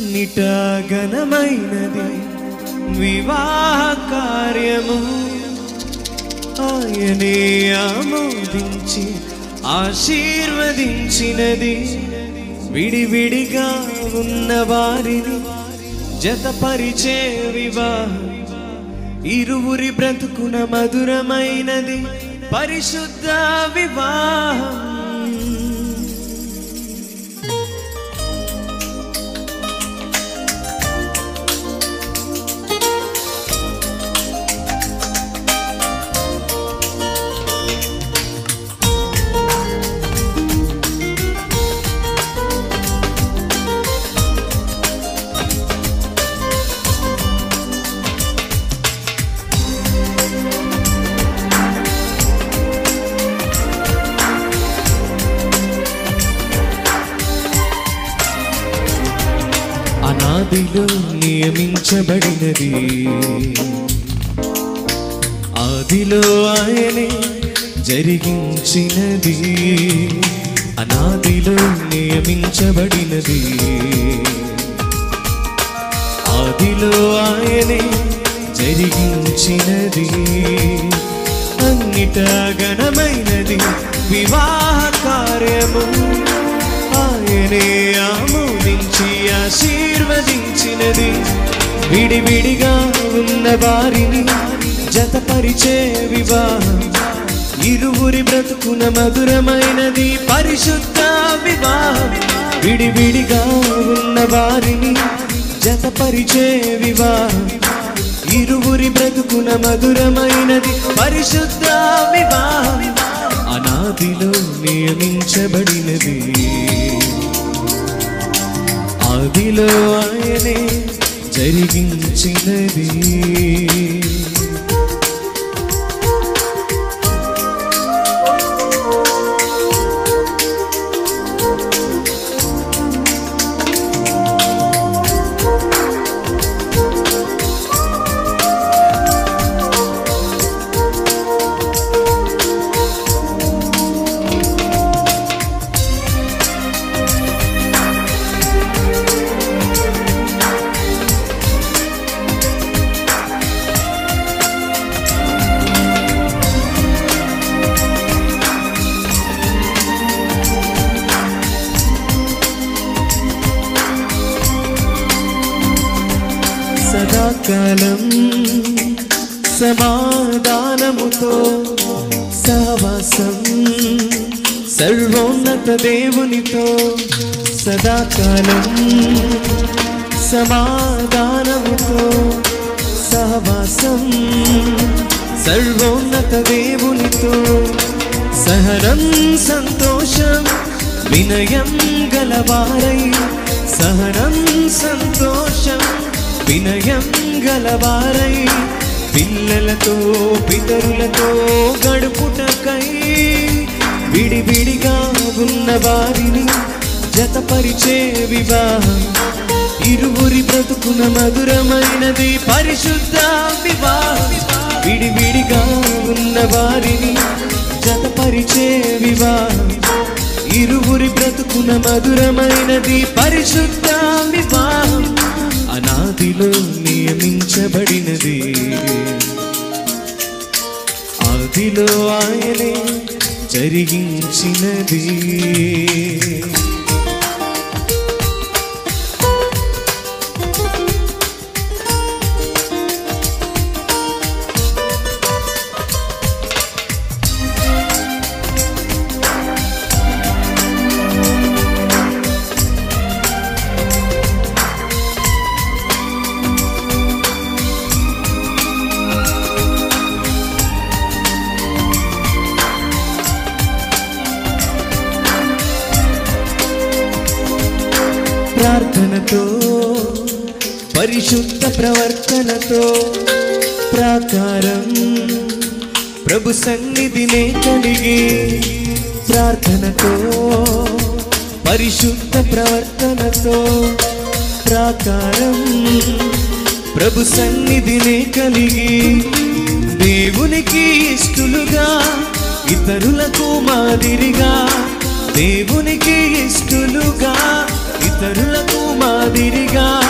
అన్నిట ఘనమైనది వివాహ కార్యము ఆయనే ఆమోదించి ఆశీర్వదించినది విడివిడిగా ఉన్న వారిని జతపరిచే వివాహం ఇరువురి బ్రతుకున మధురమైనది పరిశుద్ధ వివాహం అనాదిలో నియమించబడినది ఆదిలో ఆయనే జరిగించినది అనాదిలో నియమించబడినది ఆదిలో ఆయనే జరిగించినది అన్నిట ఘనమైనది వివాహ కార్యము ఆయనే ఆమోదించి ఆశీర్వదించినది విడివిడిగా ఉన్న వారిని జతపరిచే వివాహం ఇరువురి బ్రతుకున మధురమైనది పరిశుద్ధ వివాహం విడివిడిగా ఉన్న వారిని జతపరిచే వివాహం ఇరువురి బ్రతుకున మధురమైనది పరిశుద్ధ వివాహం అనాదిలో నియమించబడినది ఆదిలో ఆయనే జరిగించినది సదాకాలం సమాధానముతో సహవాసం సర్వోన్నత దేవునితో సదాకాలం సమాధానముతో సహవాసం సర్వోన్నత దేవునితో సహనం సంతోషం వినయం గలవారై సహనం సంతోషం వినయం గలవారై పిల్లలతో పితరులతో గడుపుటకై విడివిడిగా ఉన్న వారిని జతపరిచే వివాహం ఇరువురి బ్రతుకున మధురమైనది పరిశుద్ధ వివాహం విడివిడిగా ఉన్న వారిని జతపరిచే వివాహం ఇరువురి బ్రతుకున మధురమైనది పరిశుద్ధ వివాహం అనాదిలో నియమించబడినది ఆదిలో ఆయనే జరిగించినది ప్రార్థనతో పరిశుద్ధ ప్రవర్తనతో ప్రాకారం ప్రభు సన్నిధినే కలిగి ప్రార్థనతో పరిశుద్ధ ప్రవర్తనతో ప్రాకారం ప్రభు సన్నిధినే కలిగి దేవునికి ఇష్టలుగా ఇతరులకు మాదిరిగా దేవునికి ఇష్టలుగా ఇతరులకు మాదిరిగా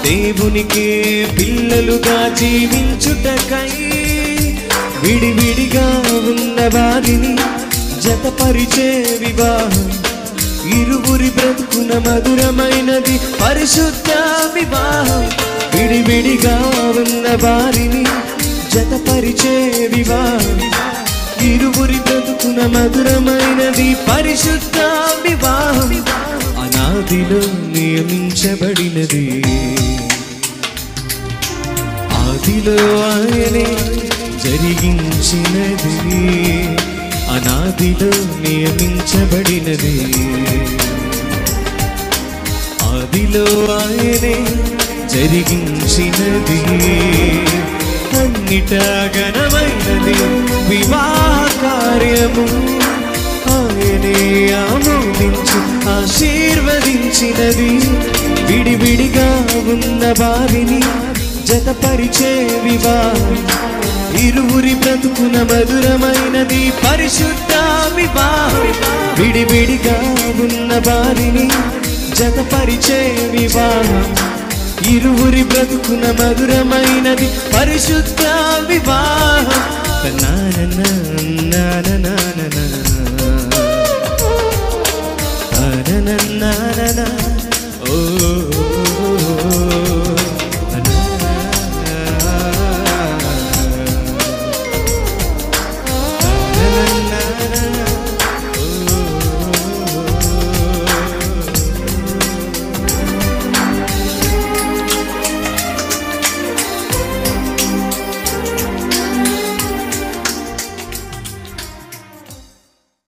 దేవునికి పిల్లలుగా జీవించుటకై విడివిడిగా ఉన్న వారిని జతపరిచే వివాహం ఇరువురి బ్రతుకున మధురమైనది పరిశుద్ధ వివాహం విడివిడిగా ఉన్న వారిని జతపరిచే వివాహం ఇరువురి బ్రతుకున మధురమైనది పరిశుద్ధ వివాహం అనాదిలో నియమించబడినది ఆదిలో ఆయనే జరిగించినది అనాదిలో నియమించబడినది ఆదిలో ఆయనే జరిగించినది అన్నిట ఘనమైనది వివాహ కార్యము ఆయనే ఆమోదించి ఆశీర్వదించినది విడివిడిగా ఉన్న వారిని జతపరిచే వివాహం ఇరువురి బ్రతుకున మధురమైనది పరిశుద్ధ వివాహం విడివిడిగా ఉన్న వారిని జతపరిచే వివాహం ఇరువురి బ్రతుకున మధురమైనది పరిశుద్ధ వివాహం నానన నానన నానన నానన